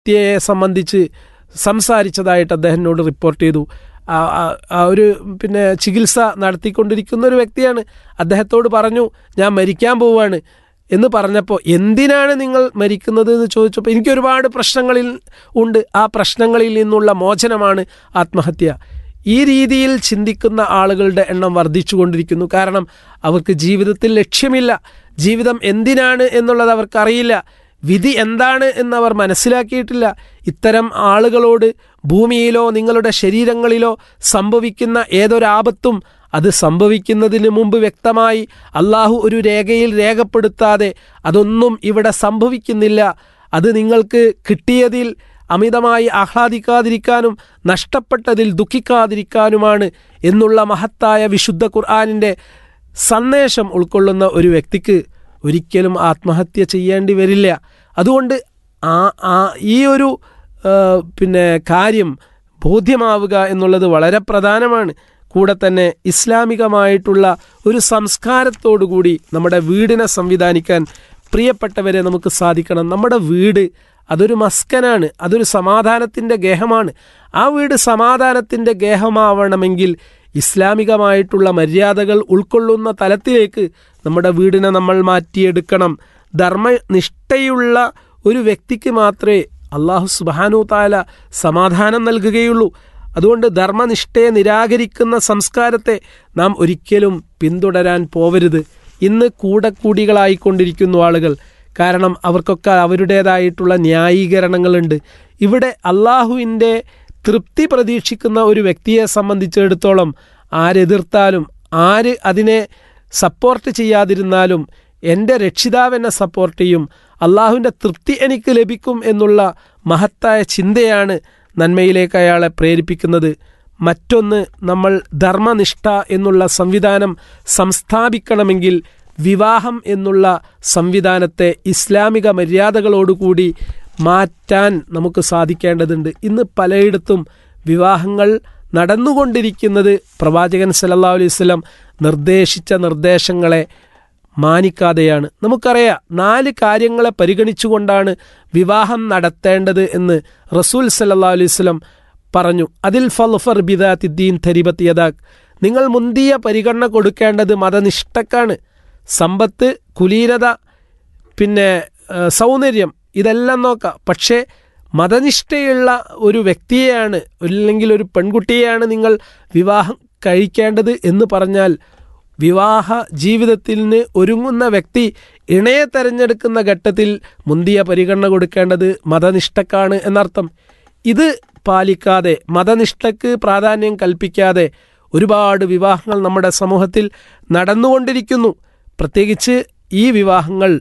വ്യക്തിയെ സംബന്ധിച്ച് സംസാരിച്ചതായിട്ട് അദ്ദേഹത്തിനോട് റിപ്പോർട്ട് ചെയ്തു ആ- ആ- ആ ഒരു പിന്നെ ചികിത്സ നടത്തിക്കൊണ്ടിരിക്കുന്ന ഒരു വ്യക്തിയാണ് അദ്ദേഹത്തോട് പറഞ്ഞു ഞാൻ മരിക്കാൻ പോവുകയാണ് എന്ന് പറഞ്ഞപ്പോൾ എന്തിനാണ് നിങ്ങൾ മരിക്കുന്നത് എന്ന് ചോദിച്ചപ്പോൾ എനിക്ക് ഒരുപാട് പ്രശ്നങ്ങളിൽ ഉണ്ട് ആ പ്രശ്നങ്ങളിൽ നിന്നുള്ള മോചനമാണ് ആത്മഹത്യ ഈ രീതിയിൽ ചിന്തിക്കുന്ന ആളുകളുടെ എണ്ണം വർദ്ധിച്ചുകൊണ്ടിരിക്കുന്നു കാരണം അവർക്ക് ജീവിതത്തിൽ ലക്ഷ്യമില്ല ജീവിതം എന്തിനാണ് എന്നുള്ളത് അവർക്കറിയില്ല വിധി എന്താണ് എന്നവർ മനസ്സിലാക്കിയിട്ടില്ല ഇത്തരം ആളുകളോട് ഭൂമിയിലോ നിങ്ങളുടെ ശരീരങ്ങളിലോ സംഭവിക്കുന്ന ഏതൊരാപത്തും അത് സംഭവിക്കുന്നതിന് മുമ്പ് വ്യക്തമായി അള്ളാഹു ഒരു രേഖയിൽ രേഖപ്പെടുത്താതെ അതൊന്നും ഇവിടെ സംഭവിക്കുന്നില്ല അത് നിങ്ങൾക്ക് കിട്ടിയതിൽ അമിതമായി ആഹ്ലാദിക്കാതിരിക്കാനും നഷ്ടപ്പെട്ടതിൽ ദുഃഖിക്കാതിരിക്കാനുമാണ് എന്നുള്ള മഹത്തായ വിശുദ്ധ ഖുർആാനിൻ്റെ സന്ദേശം ഉൾക്കൊള്ളുന്ന ഒരു വ്യക്തിക്ക് ഒരിക്കലും ആത്മഹത്യ ചെയ്യേണ്ടി വരില്ല അതുകൊണ്ട് ആ ആ ഈ ഒരു ആ, പിന്നെ കാര്യം ബോധ്യമാവുക എന്നുള്ളത് വളരെ പ്രധാനമാണ് കൂടെ തന്നെ ഇസ്ലാമികമായിട്ടുള്ള ഒരു സംസ്കാരത്തോടുകൂടി നമ്മുടെ വീടിനെ സംവിധാനിക്കാൻ പ്രിയപ്പെട്ടവരെ നമുക്ക് സാധിക്കണം നമ്മുടെ വീട് അതൊരു മസ്കനാണ് അതൊരു സമാധാനത്തിൻ്റെ ഗേഹമാണ് ആ വീട് സമാധാനത്തിൻ്റെ ഗേഹമാവണമെങ്കിൽ ഇസ്ലാമികമായിട്ടുള്ള മര്യാദകൾ ഉൾക്കൊള്ളുന്ന തലത്തിലേക്ക് നമ്മുടെ വീടിനെ നമ്മൾ മാറ്റിയെടുക്കണം ധർമ്മനിഷ്ഠയുള്ള ഒരു വ്യക്തിക്ക് മാത്രമേ അള്ളാഹു സുബാനു താല സമാധാനം നൽകുകയുള്ളൂ അതുകൊണ്ട് ധർമ്മനിഷ്ഠയെ നിരാകരിക്കുന്ന സംസ്കാരത്തെ നാം ഒരിക്കലും പിന്തുടരാൻ പോവരുത് ഇന്ന് കൂടക്കൂടികളായിക്കൊണ്ടിരിക്കുന്നു ആളുകൾ കാരണം അവർക്കൊക്കെ അവരുടേതായിട്ടുള്ള ന്യായീകരണങ്ങളുണ്ട് ഇവിടെ അള്ളാഹുവിൻ്റെ തൃപ്തി പ്രതീക്ഷിക്കുന്ന ഒരു വ്യക്തിയെ സംബന്ധിച്ചിടത്തോളം ആരെതിർത്താലും ആര് അതിനെ സപ്പോർട്ട് ചെയ്യാതിരുന്നാലും എൻ്റെ രക്ഷിതാവ് എന്നെ സപ്പോർട്ട് ചെയ്യും അള്ളാഹുവിൻ്റെ തൃപ്തി എനിക്ക് ലഭിക്കും എന്നുള്ള മഹത്തായ ചിന്തയാണ് നന്മയിലേക്ക് അയാളെ പ്രേരിപ്പിക്കുന്നത് മറ്റൊന്ന് നമ്മൾ ധർമ്മനിഷ്ഠ എന്നുള്ള സംവിധാനം സംസ്ഥാപിക്കണമെങ്കിൽ വിവാഹം എന്നുള്ള സംവിധാനത്തെ ഇസ്ലാമിക മര്യാദകളോടുകൂടി മാറ്റാൻ നമുക്ക് സാധിക്കേണ്ടതുണ്ട് ഇന്ന് പലയിടത്തും വിവാഹങ്ങൾ നടന്നുകൊണ്ടിരിക്കുന്നത് പ്രവാചകൻ സല്ലല്ലാഹു അലൈഹി വസല്ലം നിർദ്ദേശിച്ച നിർദ്ദേശങ്ങളെ മാനിക്കാതെയാണ് നമുക്കറിയാം നാല് കാര്യങ്ങളെ പരിഗണിച്ചുകൊണ്ടാണ് വിവാഹം നടത്തേണ്ടത് എന്ന് റസൂൽ സല്ലല്ലാഹു അലൈഹി വസല്ലം പറഞ്ഞു അതിൽ ഫൽഫർ ബിദാത്തിദ്ദീൻ ധരിബത്ത് യദാക് നിങ്ങൾ മുന്തിയ പരിഗണന കൊടുക്കേണ്ടത് മതനിഷ്ഠക്കാണ് സമ്പത്ത് കുലീനത പിന്നെ ആ, സൗന്ദര്യം ഇതെല്ലാം നോക്കാം പക്ഷേ മതനിഷ്ഠയുള്ള ഒരു വ്യക്തിയെയാണ് അല്ലെങ്കിൽ ഒരു പെൺകുട്ടിയെയാണ് നിങ്ങൾ വിവാഹം കഴിക്കേണ്ടത് എന്ന് പറഞ്ഞാൽ വിവാഹ ജീവിതത്തിന് ഒരുങ്ങുന്ന വ്യക്തി ഇണയെ തെരഞ്ഞെടുക്കുന്ന ഘട്ടത്തിൽ മുന്തിയ പരിഗണന കൊടുക്കേണ്ടത് മതനിഷ്ഠക്കാണ് എന്നർത്ഥം ഇത് പാലിക്കാതെ മതനിഷ്ഠക്ക് പ്രാധാന്യം കൽപ്പിക്കാതെ ഒരുപാട് വിവാഹങ്ങൾ നമ്മുടെ സമൂഹത്തിൽ നടന്നുകൊണ്ടിരിക്കുന്നു പ്രത്യേകിച്ച് ഈ വിവാഹങ്ങൾ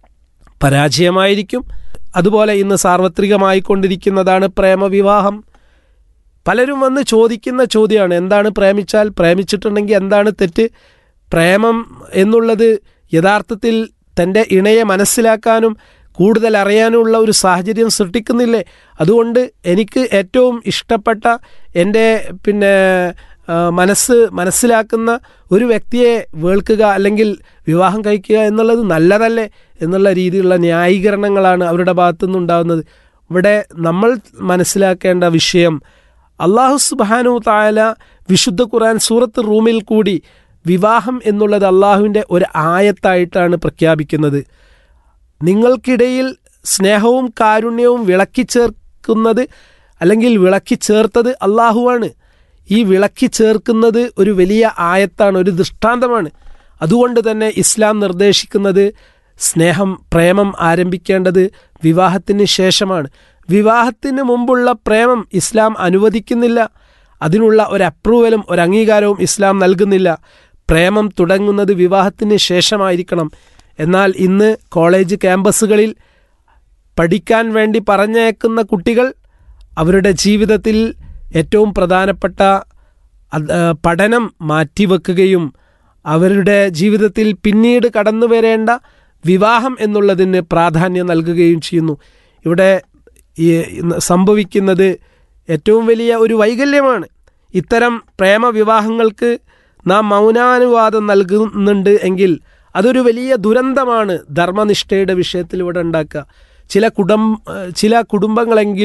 പരാജയമായിരിക്കും അതുപോലെ ഇന്ന് സാർവത്രികമായി കൊണ്ടിരിക്കുന്നതാണ് പ്രേമവിവാഹം പലരും വന്ന് ചോദിക്കുന്ന ചോദ്യമാണ് എന്താണ് പ്രേമിച്ചാൽ പ്രേമിച്ചിട്ടുണ്ടെങ്കിൽ എന്താണ് തെറ്റ് പ്രേമം എന്നുള്ളത് യഥാർത്ഥത്തിൽ തൻ്റെ ഇണയെ മനസ്സിലാക്കാനും കൂടുതൽ അറിയാനുമുള്ള ഒരു സാഹചര്യം സൃഷ്ടിക്കുന്നില്ലേ അതുകൊണ്ട് എനിക്ക് ഏറ്റവും ഇഷ്ടപ്പെട്ട എൻ്റെ പിന്നെ ആ, മനസ്സ് മനസ്സിലാക്കുന്ന ഒരു വ്യക്തിയെ വേൾക്കുക അല്ലെങ്കിൽ വിവാഹം കഴിക്കുക എന്നുള്ളത് നല്ലതല്ലേ എന്നുള്ള രീതിയിലുള്ള ന്യായീകരണങ്ങളാണ് അവരുടെ ഭാഗത്തുനിന്നുണ്ടാകുന്നത് ഇവിടെ നമ്മൾ മനസ്സിലാക്കേണ്ട വിഷയം അള്ളാഹു സുബാനു താല വിശുദ്ധ ഖുർആൻ സൂറത്ത് റൂമിൽ കൂടി വിവാഹം എന്നുള്ളത് അള്ളാഹുവിൻ്റെ ഒരു ആയത്തായിട്ടാണ് പ്രഖ്യാപിക്കുന്നത് നിങ്ങൾക്കിടയിൽ സ്നേഹവും കാരുണ്യവും വിളക്കി ചേർക്കുന്നത് അല്ലെങ്കിൽ വിളക്കി ചേർത്തത് അള്ളാഹുവാണ് ഈ വിളക്കി ചേർക്കുന്നത് ഒരു വലിയ ആയത്താണ് ഒരു ദൃഷ്ടാന്തമാണ് അതുകൊണ്ട് തന്നെ ഇസ്ലാം നിർദ്ദേശിക്കുന്നത് സ്നേഹം പ്രേമം ആരംഭിക്കേണ്ടത് വിവാഹത്തിന് ശേഷമാണ് വിവാഹത്തിന് മുമ്പുള്ള പ്രേമം ഇസ്ലാം അനുവദിക്കുന്നില്ല അതിനുള്ള ഒരു അപ്രൂവലും ഒരു അംഗീകാരവും ഇസ്ലാം നൽകുന്നില്ല പ്രേമം തുടങ്ങുന്നത് വിവാഹത്തിന് ശേഷമായിരിക്കണം എന്നാൽ ഇന്ന് കോളേജ് ക്യാമ്പസുകളിൽ പഠിക്കാൻ വേണ്ടി പറഞ്ഞയക്കുന്ന കുട്ടികൾ അവരുടെ ജീവിതത്തിൽ ഏറ്റവും പ്രധാനപ്പെട്ട അത്, ആ, പഠനം മാറ്റിവെക്കുകയും അവരുടെ ജീവിതത്തിൽ പിന്നീട് കടന്നു വരേണ്ട വിവാഹം എന്നുള്ളതിന് പ്രാധാന്യം നൽകുകയും ചെയ്യുന്നു ഇവിടെ ഈ ഇന്ന് സംഭവിക്കുന്നത് ഏറ്റവും വലിയ ഒരു വൈകല്യമാണ് ഇത്തരം പ്രേമവിവാഹങ്ങൾക്ക് നാം മൗനാനുവാദം നൽകുന്നുണ്ട് എങ്കിൽ അതൊരു വലിയ ദുരന്തമാണ് ധർമ്മനിഷ്ഠയുടെ വിഷയത്തിൽ ഇവിടെ ഉണ്ടാക്കുക ചില കുടം ചില കുടുംബങ്ങളെങ്കിലും